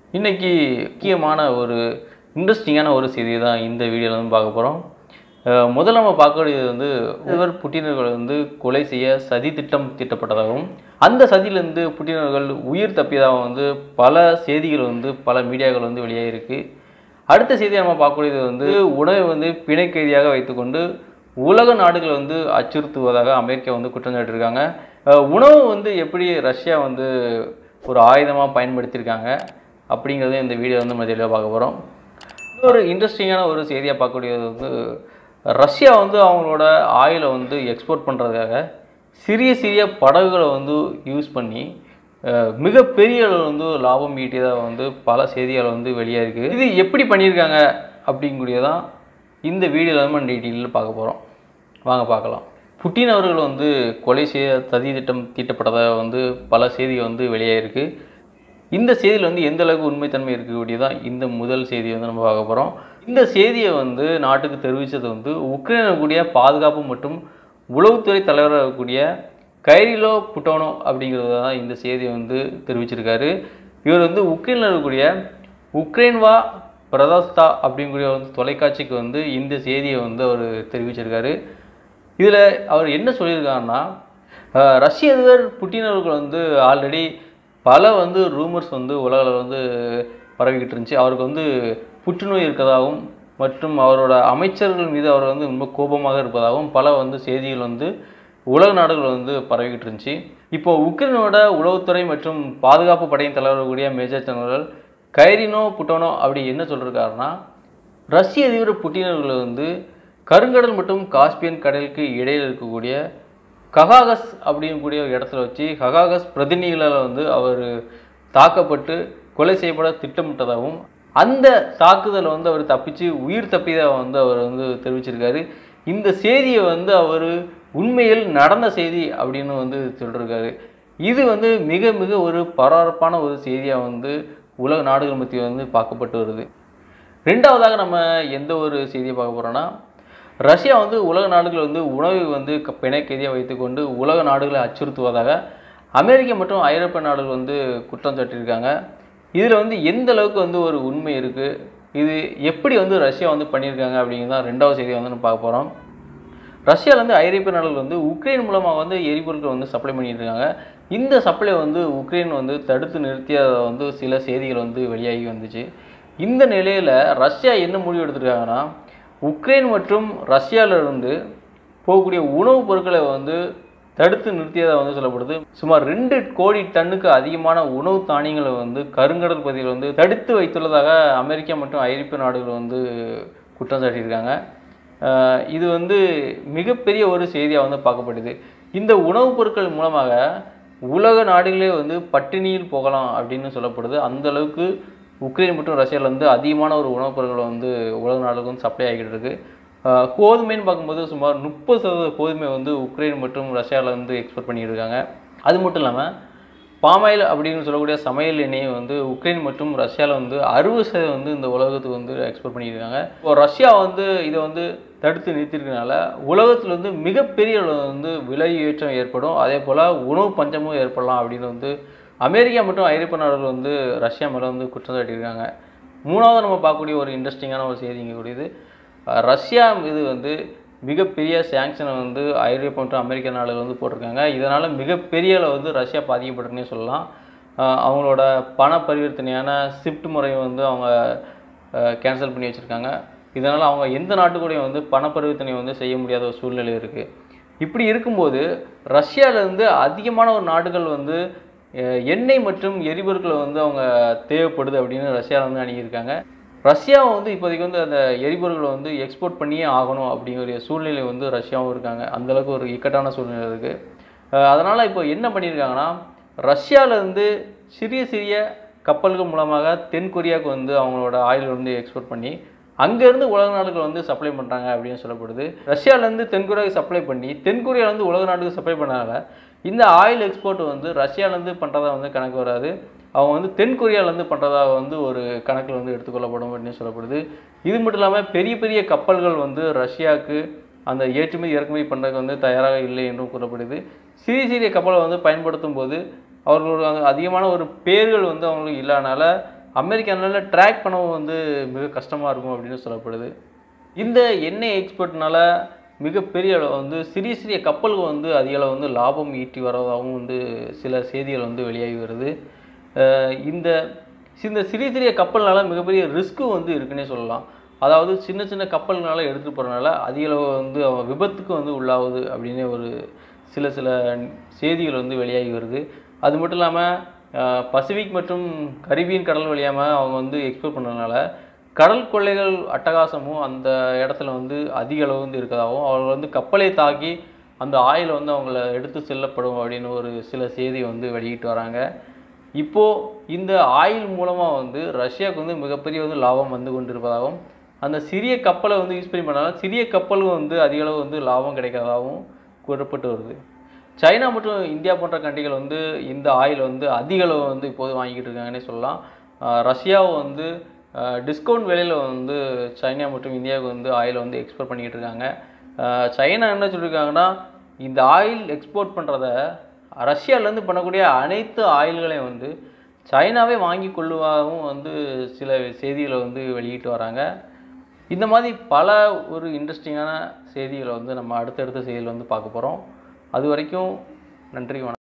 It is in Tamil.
இன்னைக்கு முக்கியமான ஒரு இன்ட்ரெஸ்டிங்கான ஒரு செய்தி தான் இந்த வீடியோவில் வந்து பார்க்க போகிறோம் முதல்ல நம்ம பார்க்கக்கூடியது வந்து இவர் புட்டினர்கள் வந்து கொலை செய்ய சதி திட்டம் தீட்டப்பட்டதாகவும் அந்த சதியிலிருந்து புட்டினர்கள் உயிர் தப்பியதாகவும் வந்து பல செய்திகள் வந்து பல மீடியாக்கள் வந்து வெளியாகிருக்கு அடுத்த செய்தியை நம்ம பார்க்கக்கூடியது வந்து உணவை வந்து பிணை கைதியாக வைத்துக்கொண்டு உலக நாடுகள் வந்து அச்சுறுத்துவதாக அமெரிக்கா வந்து குற்றம் சாட்டியிருக்காங்க அஹ் உணவு வந்து எப்படி ரஷ்யா வந்து ஒரு ஆயுதமாக பயன்படுத்தியிருக்காங்க அப்படிங்கிறத இந்த வீடியோ வந்து நம்ம தெளிவாக பார்க்க போகிறோம் இன்னொரு இன்ட்ரெஸ்டிங்கான ஒரு செய்தியாக பார்க்கக்கூடியது வந்து ரஷ்யா வந்து அவங்களோட ஆயிலை வந்து எக்ஸ்போர்ட் பண்ணுறதுக்காக சிறிய சிறிய படகுகளை வந்து யூஸ் பண்ணி அஹ், மிகப்பெரிய அளவு வந்து லாபம் ஈட்டியதாக வந்து பல செய்திகள் வந்து வெளியாக இருக்குது இது எப்படி பண்ணியிருக்காங்க அப்படிங்கக்கூடியதான் இந்த வீடியோவில் நம்ம டீட்டெயிலில் பார்க்க போகிறோம் வாங்க பார்க்கலாம் புட்டின் அவர்கள் வந்து கொலை செய்ய சதி திட்டம் தீட்டப்பட்டதாக வந்து பல செய்திகள் வந்து வெளியாகிருக்கு இந்த செய்தியில் வந்து எந்த அளவுக்கு உண்மைத்தன்மை இருக்கக்கூடியதான் இந்த முதல் செய்தியை வந்து நம்ம பார்க்க போகிறோம் இந்த செய்தியை வந்து நாட்டுக்கு தெரிவித்தது வந்து உக்ரைனில் கூடிய பாதுகாப்பு மற்றும் உளவுத்துறை தலைவராக இருக்கக்கூடிய கைரிலோ புட்டோனோ அப்படிங்கிறது தான் இந்த செய்தியை வந்து தெரிவிச்சிருக்காரு இவர் வந்து உக்ரைனில் இருக்கக்கூடிய உக்ரைன்வா பிரதாஸ்தா அப்படிங்கிற வந்து தொலைக்காட்சிக்கு வந்து இந்த செய்தியை வந்து அவர் தெரிவிச்சிருக்காரு இதில் அவர் என்ன சொல்லியிருக்காருன்னா அஹ், ரஷ்ய அதிபர் புட்டின் அவர்கள் வந்து ஆல்ரெடி பல வந்து ரூமர்ஸ் வந்து உலகில் வந்து பரவிக்கிட்டு இருந்துச்சு அவருக்கு வந்து புற்றுநோய் இருக்கதாகவும் மற்றும் அவரோட அமைச்சர்கள் மீது அவர் வந்து ரொம்ப கோபமாக இருப்பதாகவும் பல வந்து செய்திகள் வந்து உலக நாடுகள் வந்து பரவிக்கிட்டு இருந்துச்சு இப்போ உக்ரைனோட உளவுத்துறை மற்றும் பாதுகாப்பு படையின் தலைவர் கூடிய மேஜர் ஜெனரல் கைரினோ புட்டோனோ அப்படி என்ன சொல்லியிருக்காருன்னா ரஷ்ய அதிபர் புட்டின் அவர்கள் வந்து கருங்கடல் மற்றும் காஸ்பியன் கடலுக்கு இடையில் இருக்கக்கூடிய ககாகஸ் அப்படிங்கக்கூடிய ஒரு இடத்துல வச்சு ககாகஸ் பிரதிநிதிகளால் வந்து அவர் தாக்கப்பட்டு கொலை செய்யப்பட திட்டமிட்டதாகவும் அந்த தாக்குதலை வந்து அவர் தப்பிச்சு உயிர் தப்பியதாக வந்து அவர் வந்து தெரிவிச்சிருக்காரு இந்த செய்தியை வந்து அவர் உண்மையில் நடந்த செய்தி அப்படின்னு வந்து சொல்லியிருக்காரு இது வந்து மிக மிக ஒரு பரபரப்பான ஒரு செய்தியாக வந்து உலக நாடுகள் மத்தியில் வந்து பார்க்கப்பட்டு வருது ரெண்டாவதாக நம்ம எந்த ஒரு செய்தியை பார்க்க போகிறோன்னா ரஷ்யா வந்து உலக நாடுகள் வந்து உணவை வந்து க- பிணைக்கைதியாக வைத்துக்கொண்டு உலக நாடுகளை அச்சுறுத்துவதாக அமெரிக்கா மற்றும் ஐரோப்பிய நாடுகள் வந்து குற்றம் சாட்டியிருக்காங்க இதில் வந்து எந்த அளவுக்கு வந்து ஒரு உண்மை இருக்குது இது எப்படி வந்து ரஷ்யா வந்து பண்ணியிருக்காங்க அப்படிங்கிறது தான் ரெண்டாவது செய்தியை வந்து நம்ம பார்க்க போகிறோம் ரஷ்யாவில் வந்து ஐரோப்பிய நாடுகள் வந்து உக்ரைன் மூலமாக வந்து எரிபொருட்கள் வந்து சப்ளை பண்ணிட்டு இருக்காங்க இந்த சப்ளை வந்து உக்ரைன் வந்து தடுத்து நிறுத்தியத வந்து சில செய்திகள் வந்து வெளியாகி வந்துச்சு இந்த நிலையில் ரஷ்யா என்ன முடிவு எடுத்திருக்காங்கன்னா உக்ரைன் மற்றும் ரஷ்யால இருந்து போகக்கூடிய உணவுப் பொருட்களை வந்து தடுத்து நிறுத்தியதாக வந்து சொல்லப்படுது சுமார் ரெண்டு கோடி டன்னுக்கு அதிகமான உணவு தானியங்களை வந்து கருங்கடல் பகுதியில் வந்து தடுத்து வைத்துள்ளதாக அமெரிக்கா மற்றும் ஐரோப்பிய நாடுகள் வந்து குற்றம் சாட்டியிருக்காங்க ஆஹ் இது வந்து மிகப்பெரிய ஒரு செய்தியாக வந்து பார்க்கப்படுது இந்த உணவுப் பொருட்கள் மூலமாக உலக நாடுகளே வந்து பட்டினியில் போகலாம் அப்படின்னு சொல்லப்படுது அந்த அளவுக்கு உக்ரைன் மற்றும் ரஷ்யாவில் வந்து அதிகமான ஒரு உணவுப் பொருட்கள் வந்து உலக நாடுகளுக்கு வந்து சப்ளை ஆகிட்டு இருக்கு ஆஹ் கோதுமைன்னு பார்க்கும்போது சுமார் முப்பது சதவீத கோதுமை வந்து உக்ரைன் மற்றும் ரஷ்யாவில் வந்து எக்ஸ்போர்ட் பண்ணிட்டு இருக்காங்க அது மட்டும் இல்லாமல் பாமாயில் அப்படின்னு சொல்லக்கூடிய சமையல் எண்ணெயை வந்து உக்ரைன் மற்றும் ரஷ்யாவில் வந்து அறுபது சதவீதம் வந்து இந்த உலகத்துக்கு வந்து எக்ஸ்போர்ட் பண்ணியிருக்காங்க இப்போ ரஷ்யா வந்து இதை வந்து தடுத்து நிறுத்திருக்கனால உலகத்தில் வந்து மிகப்பெரிய அளவு வந்து விலை ஏற்றம் ஏற்படும் அதே போல் உணவு பஞ்சமும் ஏற்படலாம் அப்படின்னு வந்து அமெரிக்கா மற்றும் ஐரோப்பிய நாடுகள் வந்து ரஷ்யா மேலே வந்து குற்றம் சாட்டியிருக்காங்க மூணாவது நம்ம பார்க்கக்கூடிய ஒரு இன்ட்ரெஸ்டிங்கான ஒரு செய்தி இங்கே கூடியது அஹ் ரஷ்யா மீது வந்து மிகப்பெரிய சேங்ஷனை வந்து ஐரோப்பா மற்றும் அமெரிக்க நாடுகள் வந்து போட்டிருக்காங்க இதனால் மிகப்பெரிய அளவு வந்து ரஷ்யா பாதிக்கப்பட்டிருக்குன்னே சொல்லலாம் அஹ் அவங்களோட பண பரிவர்த்தனையான ஷிஃப்ட் முறையை வந்து அவங்க கேன்சல் பண்ணி வச்சுருக்காங்க இதனால் அவங்க எந்த நாட்டுக்கூடையும் வந்து பண பரிவர்த்தனை வந்து செய்ய முடியாத ஒரு சூழ்நிலை இருக்குது இப்படி இருக்கும்போது ரஷ்யாவிலேருந்து அதிகமான ஒரு நாடுகள் வந்து அஹ், எண்ணெய் மற்றும் எரிபொருட்களை வந்து அவங்க தேவைப்படுது அப்படின்னு ரஷ்யாவில் வந்து அணுகியிருக்காங்க ரஷ்யாவை வந்து இப்போதைக்கு வந்து அந்த எரிபொருட்களை வந்து எக்ஸ்போர்ட் பண்ணியே ஆகணும் அப்படிங்கிற சூழ்நிலை வந்து ரஷ்யாவும் இருக்காங்க அந்த அளவுக்கு ஒரு இக்கட்டான சூழ்நிலை இருக்குது அதனால் இப்போ என்ன பண்ணியிருக்காங்கன்னா ரஷ்யாவிலேருந்து சிறிய சிறிய கப்பல்கள் மூலமாக தென் கொரியாவுக்கு வந்து அவங்களோட ஆயில் வந்து எக்ஸ்போர்ட் பண்ணி அங்கேருந்து உலக நாடுகள் வந்து சப்ளை பண்ணுறாங்க அப்படின்னு சொல்லப்படுது ரஷ்யாவிலேருந்து தென்கொரியாவுக்கு சப்ளை பண்ணி தென்கொரியாவிலேருந்து உலக நாட்டுக்கு சப்ளை பண்ணால இந்த ஆயில் எக்ஸ்போர்ட் வந்து ரஷ்யாவிலேருந்து பண்ணுறதா வந்து கணக்கு வராது அவங்க வந்து தென்கொரியாவிலேருந்து பண்ணுறதா வந்து ஒரு கணக்கில் வந்து எடுத்துக்கொள்ளப்படும் அப்படின்னு சொல்லப்படுது இது மட்டும் இல்லாமல் பெரிய பெரிய கப்பல்கள் வந்து ரஷ்யாவுக்கு அந்த ஏற்றுமதி இறக்குமதி பண்ணுறதுக்கு வந்து தயாராக இல்லை என்றும் கூறப்படுது சிறிய சிறிய கப்பலை வந்து பயன்படுத்தும் போது அவர்களுக்கு அந்த அதிகமான ஒரு பேர்கள் வந்து அவங்களுக்கு இல்லாதனால அமெரிக்கானால ட்ராக் பண்ணவும் வந்து மிக கஷ்டமாக இருக்கும் அப்படின்னு சொல்லப்படுது இந்த எண்ணெய் எக்ஸ்போர்ட்னால மிகப்பெரிய அளவு வந்து சிறிய சிறிய கப்பல்கள் வந்து அதிக அளவு வந்து லாபம் ஈட்டி வரதாகவும் வந்து சில செய்திகள் வந்து வெளியாகி வருது அஹ் இந்த இந்த சிறிய சிறிய கப்பல்னால மிகப்பெரிய ரிஸ்க்கும் வந்து இருக்குன்னே சொல்லலாம் அதாவது சின்ன சின்ன கப்பல்னால எடுத்துகிட்டு போகிறனால அதிக அளவு வந்து அவன் விபத்துக்கு வந்து உள்ளாகுது அப்படின்னு ஒரு சில சில செய்திகள் வந்து வெளியாகி வருது அது மட்டும் இல்லாமல் பசிபிக் மற்றும் கரிபியன் கடல் வழியாமல் அவங்க வந்து எக்ஸ்போர்ட் பண்ணதுனால கடல் கொள்ளைகள் அட்டகாசமும் அந்த இடத்துல வந்து அதிக அளவு வந்து இருக்கதாகவும் அவங்க வந்து கப்பலை தாக்கி அந்த ஆயில் வந்து அவங்கள எடுத்து செல்லப்படும் அப்படின்னு ஒரு சில செய்தி வந்து வெளியிட்டு வராங்க இப்போது இந்த ஆயில் மூலமாக வந்து ரஷ்யாவுக்கு வந்து மிகப்பெரிய வந்து லாபம் வந்து கொண்டிருப்பதாகவும் அந்த சிறிய கப்பலை வந்து யூஸ் பண்ணி பண்ணாலும் சிறிய கப்பலுக்கு வந்து அதிக அளவு வந்து லாபம் கிடைக்காதாகவும் கூறப்பட்டு வருது சைனா மற்றும் இந்தியா போன்ற கண்ட்ரிகள் வந்து இந்த ஆயில் வந்து அதிக அளவு வந்து இப்போது வாங்கிட்டு இருக்காங்கன்னே சொல்லலாம் ஆஹ் ரஷ்யாவை வந்து டிஸ்கவுண்ட் விலையில் வந்து சைனா மற்றும் இந்தியாவுக்கு வந்து ஆயிலை வந்து எக்ஸ்போர்ட் பண்ணிக்கிட்டு இருக்காங்க ஆஹ் சைனா என்ன சொல்லியிருக்காங்கன்னா இந்த ஆயில் எக்ஸ்போர்ட் பண்ணுறத ரஷ்யாவிலேருந்து பண்ணக்கூடிய அனைத்து ஆயில்களையும் வந்து சைனாவே வாங்கி கொள்ளுவாகவும் வந்து சில செய்திகளை வந்து வெளியிட்டு வராங்க இந்த மாதிரி பல ஒரு இன்ட்ரெஸ்டிங்கான செய்திகளை வந்து நம்ம அடுத்தடுத்த செய்தியில் வந்து பார்க்க போகிறோம் அது வரைக்கும் நன்றி வணக்கம்